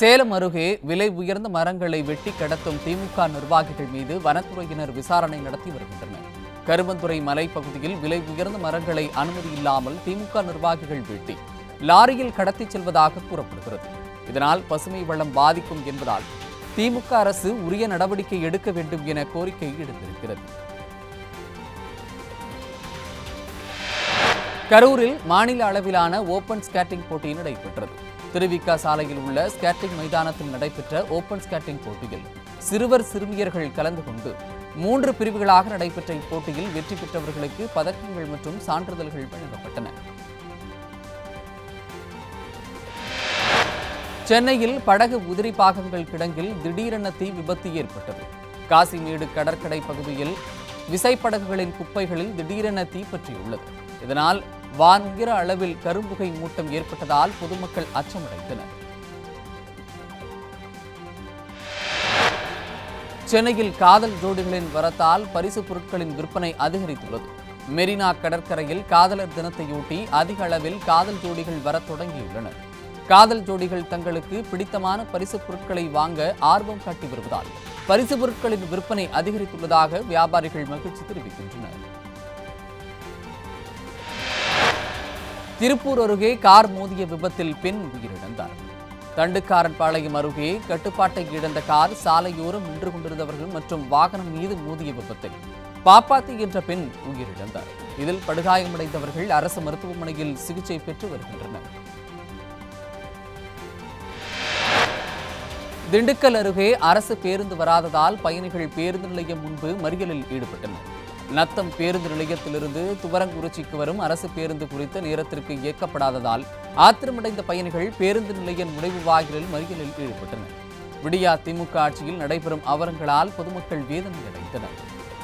சேலம் அருகே விலை உயர்ந்த மரங்களை வெட்டி கடத்தும் திமுக நிர்வாகிகள் மீது வனத்துறையினர் விசாரணை நடத்தி வருகின்றனர் கருமந்துறை மலைப்பகுதியில் விலை உயர்ந்த மரங்களை அனுமதி இல்லாமல் திமுக நிர்வாகிகள் வெட்டி லாரியில் கடத்திச் செல்வதாக கூறப்படுகிறது இதனால் பசுமை வளம் பாதிக்கும் என்பதால் திமுக அரசு உரிய நடவடிக்கை எடுக்க வேண்டும் என கோரிக்கை எடுத்திருக்கிறது கரூரில் மாநில அளவிலான ஓபன் ஸ்கேட்டிங் போட்டி நடைபெற்றது திருவிக்கா சாலையில் உள்ள ஸ்கேட்டிங் மைதானத்தில் நடைபெற்ற ஓபன் ஸ்கேட்டிங் போட்டியில் சிறுவர் சிறுமியர்கள் கலந்து கொண்டு மூன்று பிரிவுகளாக நடைபெற்ற இப்போட்டியில் வெற்றி பெற்றவர்களுக்கு பதக்கங்கள் மற்றும் சான்றிதழ்கள் வழங்கப்பட்டன சென்னையில் படகு உதிரி பாகங்கள் கிடங்கில் திடீரென தீ விபத்து ஏற்பட்டது காசிமேடு கடற்கரை பகுதியில் விசைப்படகுகளின் குப்பைகளில் திடீரென தீப்பற்றியுள்ளது இதனால் வானுயர அளவில் கரும்புகை மூட்டம் ஏற்பட்டதால் பொதுமக்கள் அச்சமடைந்தனர் சென்னையில் காதல் ஜோடிகளின் வரத்தால் பரிசு பொருட்களின் விற்பனை அதிகரித்துள்ளது மெரினா கடற்கரையில் காதலர் தினத்தையொட்டி அதிக அளவில் காதல் ஜோடிகள் வரத் தொடங்கியுள்ளனர் காதல் ஜோடிகள் தங்களுக்கு பிடித்தமான பரிசு பொருட்களை வாங்க ஆர்வம் காட்டி வருவதால் பரிசு பொருட்களின் விற்பனை அதிகரித்துள்ளதாக வியாபாரிகள் மகிழ்ச்சி தெரிவிக்கின்றனர் திருப்பூர் அருகே கார் மோதிய விபத்தில் பெண் உயிரிழந்தார் தண்டுக்காரன் பாளையம் அருகே கட்டுப்பாட்டை இழந்த கார் சாலையோரம் நின்று கொண்டிருந்தவர்கள் மற்றும் வாகனம் மீது மோதிய விபத்தில் பாப்பாத்தி என்ற பெண் உயிரிழந்தார் இதில் படுகாயமடைந்தவர்கள் அரசு மருத்துவமனையில் சிகிச்சை பெற்று வருகின்றனர் திண்டுக்கல் அருகே அரசு பேருந்து வராததால் பயணிகள் பேருந்து நிலையம் முன்பு மறியலில் ஈடுபட்டனர் நத்தம் பேருந்து நிலையத்திலிருந்து துவரங்குறிச்சிக்கு வரும் அரசு பேருந்து குறித்த நேரத்திற்கு இயக்கப்படாததால் ஆத்திரமடைந்த பயணிகள் பேருந்து நிலைய நுழைவு வாயிலில் மறியலில் ஈடுபட்டனர் விடியா திமுக ஆட்சியில் நடைபெறும் அவலங்களால் பொதுமக்கள் வேதனை அடைந்தனர்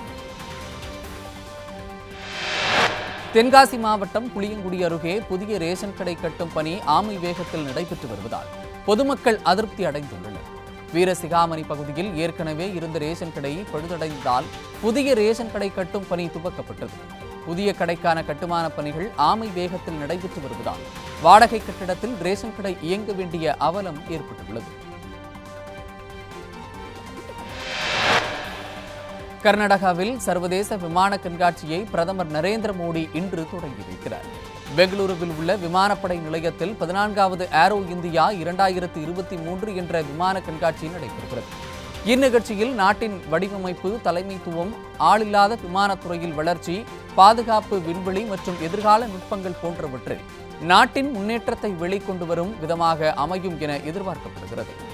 தென்காசி மாவட்டம் புளியங்குடி அருகே புதிய ரேஷன் கடை கட்டும் பணி ஆமை வேகத்தில் நடைபெற்று வருவதால் பொதுமக்கள் அதிருப்தி அடைந்துள்ளனர் வீரசிகாமணி பகுதியில் ஏற்கனவே இருந்த ரேஷன் கடை பழுதடைந்ததால் புதிய ரேஷன் கடை கட்டும் பணி துவக்கப்பட்டது புதிய கடைக்கான கட்டுமான பணிகள் ஆமை வேகத்தில் நடைபெற்று வருவதால் வாடகை கட்டிடத்தில் ரேஷன் கடை இயங்க வேண்டிய அவலம் ஏற்பட்டுள்ளது கர்நாடகாவில் சர்வதேச விமான கண்காட்சியை பிரதமர் நரேந்திர மோடி இன்று தொடங்கி வைக்கிறார் பெங்களூருவில் உள்ள விமானப்படை நிலையத்தில் பதினான்காவது ஏரோ இந்தியா இரண்டாயிரத்து இருபத்தி மூன்று என்ற விமான கண்காட்சி நடைபெறுகிறது இந்நிகழ்ச்சியில் நாட்டின் வடிவமைப்பு தலைமைத்துவம் ஆளில்லாத விமானத்துறையில் வளர்ச்சி பாதுகாப்பு விண்வெளி மற்றும் எதிர்கால நுட்பங்கள் போன்றவற்றில் நாட்டின் முன்னேற்றத்தை வெளிக்கொண்டு வரும் விதமாக அமையும் என எதிர்பார்க்கப்படுகிறது